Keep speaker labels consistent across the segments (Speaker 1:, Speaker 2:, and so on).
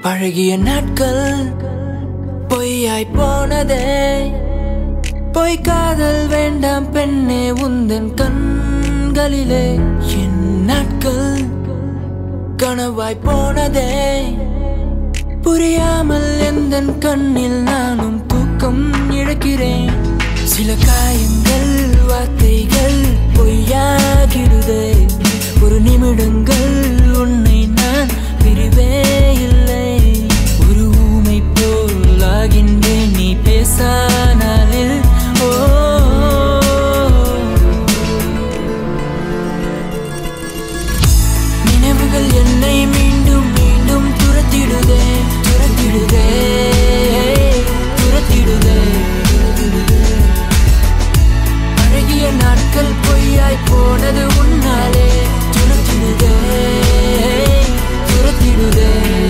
Speaker 1: பழகிய நாட்கள் பொய்யாய் போனதே பொய் காதல் வேண்டாம் பெண்ணே உந்தன் கண்களிலே என் நாட்கள் கனவாய் போனதே புரியாமல் எந்தன் கண்ணில் நானும் தூக்கம் இழக்கிறேன் சில காயங்கள் வார்த்தைகள் பொய்யாகிடுதே ஒரு நிமிடங்கள் உன்னை நான் பிரிவே இல்லை ஒரு ஊமை போல் ஆகின்றேன் நீ பேசானாலில் ஓ நினைவுகள் என்னை மீண்டும் மீண்டும் துரத்திடுதே துரத்திடுதே துரத்திடுதே அழகிய நாட்கள் பொய்யாய் போனது உன்னாலே துரத்திடுதே துரத்திடுதே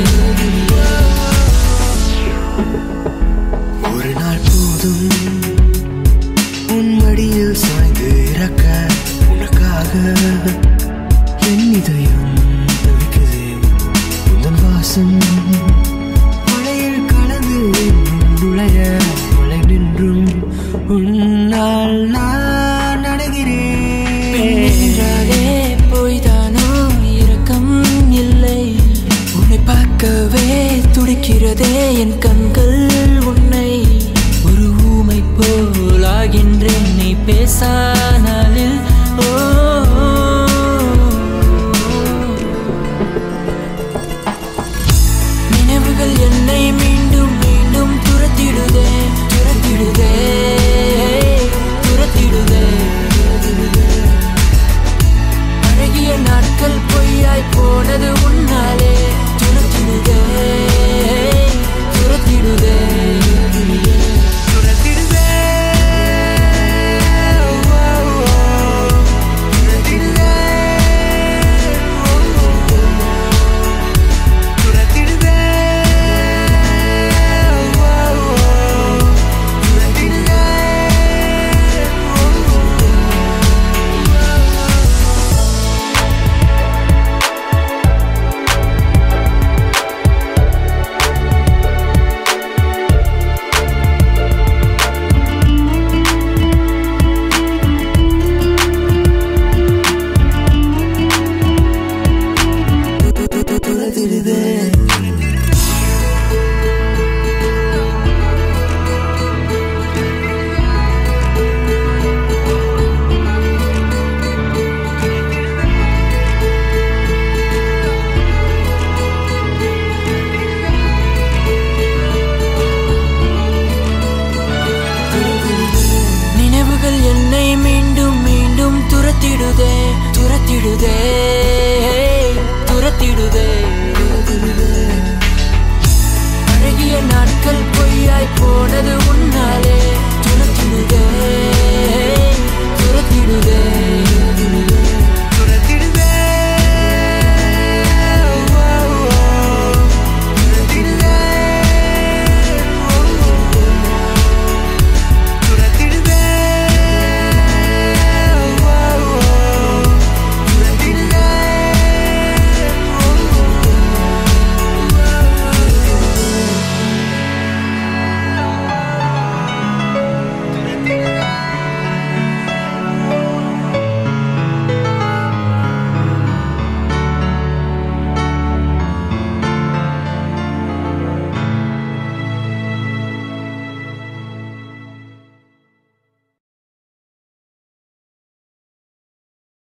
Speaker 2: ஒரு நாள் போதும் உன் மடியில் சாய்ந்து இறக்க உனக்காக என் இதயம் தவிக்குதே உந்தன் வாசம் மழையில் கலந்து என்னுள் நுழைய மழை நின்றும் உன்னால் நான் நடுகிறேன்
Speaker 1: என்றாலே போய்தானோ இரக்கம் இல்லை உன்னை பார்க்கவே துடிக்கிறதே என் கண்கள் உன்னை ஒரு ஊமை போல் ஆகின்றேன் நீ பேசானாலில் ஓ நினைவுகள் என்னை மீண்டும் மீண்டும் துரத்திடுதே துரத்திடுதே துரத்திடுதே அழகிய நாட்கள் பொய்யாய் போனது உன்னாலே துரத்திடுதே துரத்திடுதே
Speaker 2: துரத்திடுதே ஓ, ஓ, துரத்திடுதே ஓ, ஓ, துரத்திடுதே ஓ, ஓ, துரத்திடுதே ஓ, ஓ. துரத்திடுதே
Speaker 1: நினைவுகள் என்னை மீண்டும் மீண்டும் துரத்திடுதே துரத்திடுதே